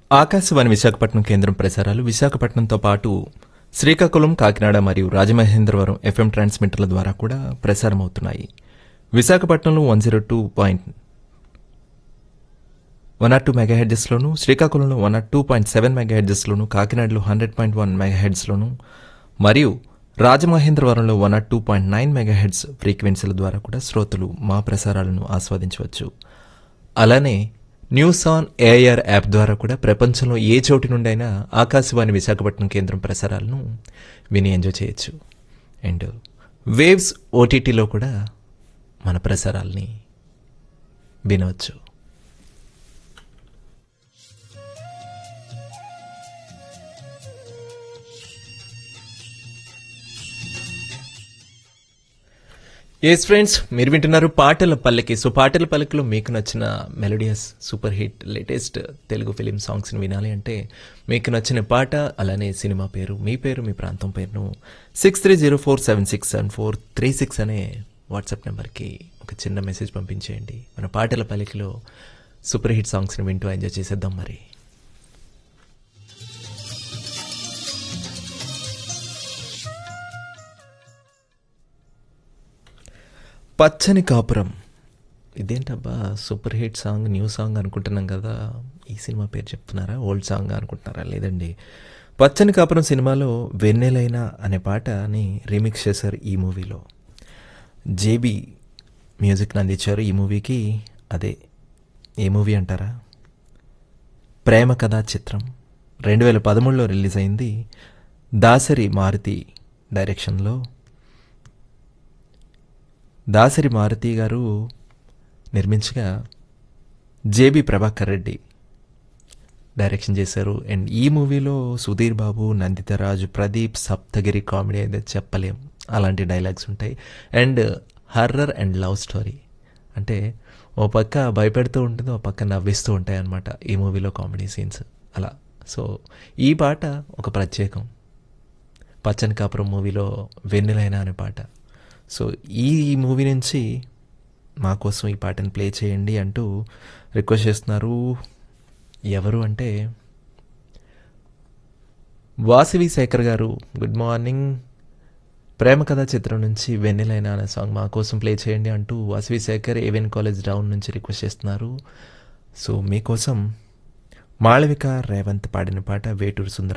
ఆకాశవాణి విశాఖపట్నం కేంద్రం ప్రసారాలు విశాఖపట్నంతో పాటు శ్రీకాకుళం కాకినాడ మరియు రాజమహేంద్రవరం ఎఫ్ఎం ట్రాన్స్మిటర్ల ద్వారా కూడా ప్రసారం అవుతున్నాయి విశాఖపట్నంలో one zero two point one or two మెగాహెడ్జెస్లోను శ్రీకాకుళంలో one or two point seven మెగాహెడ్జెస్లోను కాకినాడలో హండ్రెడ్ పాయింట్ వన్ మెగాహెడ్స్లోను మరియు రాజమహేంద్రవరంలో one or two point nine megahertz ఫ్రీక్వెన్సీల ద్వారా కూడా శ్రోతలు మా ప్రసారాలను ఆస్వాదించవచ్చు అలానే న్యూస్ ఆన్ ఏఐఆర్ యాప్ ద్వారా కూడా ప్రపంచంలో ఏ చోటి నుండైనా ఆకాశవాణి విశాఖపట్నం కేంద్రం ప్రసారాలను విని ఎంజాయ్ చేయొచ్చు అండ్ వేవ్స్ ఓటీటీలో కూడా మన ప్రసారాల్ని వినవచ్చు ఎస్ ఫ్రెండ్స్ మీరు వింటున్నారు పాటల పల్లకి సో పాటల పల్లకిలో మీకు నచ్చిన melodious super hit latest Telugu film సాంగ్స్ని వినాలి అంటే మీకు నచ్చిన పాట అలానే సినిమా పేరు మీ పేరు మీ ప్రాంతం పేరును six three zero four seven six seven four three six అనే వాట్సాప్ నెంబర్కి ఒక చిన్న మెసేజ్ పంపించేయండి మన పాటల పల్లకిలో సూపర్ హిట్ సాంగ్స్ని వింటూ ఎంజాయ్ చేసేద్దాం మరి పచ్చని కాపురం ఇదేంటబ్బా super hit song new song అనుకుంటున్నాం కదా ఈ సినిమా పేరు చెప్తున్నారా ఓల్డ్ సాంగ్ అనుకుంటున్నారా లేదండి పచ్చని కాపురం సినిమాలో వెన్నెలైనా అనే పాటని రీమిక్స్ చేశారు ఈ మూవీలో జేబీ మ్యూజిక్ని అందించారు ఈ మూవీకి అదే ఏ మూవీ అంటారా ప్రేమ కథా చిత్రం రెండు వేల పదమూడులో రిలీజ్ అయింది దాసరి మారుతి డైరెక్షన్లో దాసరి మారుతి గారు నిర్మించగా జేబి ప్రభాకర్ రెడ్డి డైరెక్షన్ చేశారు అండ్ ఈ మూవీలో సుధీర్ బాబు నందితరాజు ప్రదీప్ సప్తగిరి కామెడీ అయితే చెప్పలేం అలాంటి డైలాగ్స్ ఉంటాయి and horror and love story అంటే ఓ పక్క భయపెడుతూ ఉంటుంది ఓ పక్క నవ్విస్తూ ఉంటాయి అన్నమాట ఈ మూవీలో కామెడీ సీన్స్ అలా సో ఈ పాట ఒక ప్రత్యేకం పచ్చని కాపురం మూవీలో వెన్నెలైన అనే పాట సో ఈ మూవీ నుంచి మా కోసం ఈ పాటను ప్లే చేయండి అంటూ రిక్వెస్ట్ చేస్తున్నారు ఎవరు అంటే వాసవి శేఖర్ గారు గుడ్ మార్నింగ్ ప్రేమ కథా చిత్రం నుంచి వెన్నెలైన అనే సాంగ్ మా కోసం ప్లే చేయండి అంటూ వాసవి శేఖర్ ఏవిఎన్ కాలేజ్ డౌన్ నుంచి రిక్వెస్ట్ చేస్తున్నారు సో మీకోసం మాళవిక రేవంత్ పాడిన పాట వేటూరు సుందర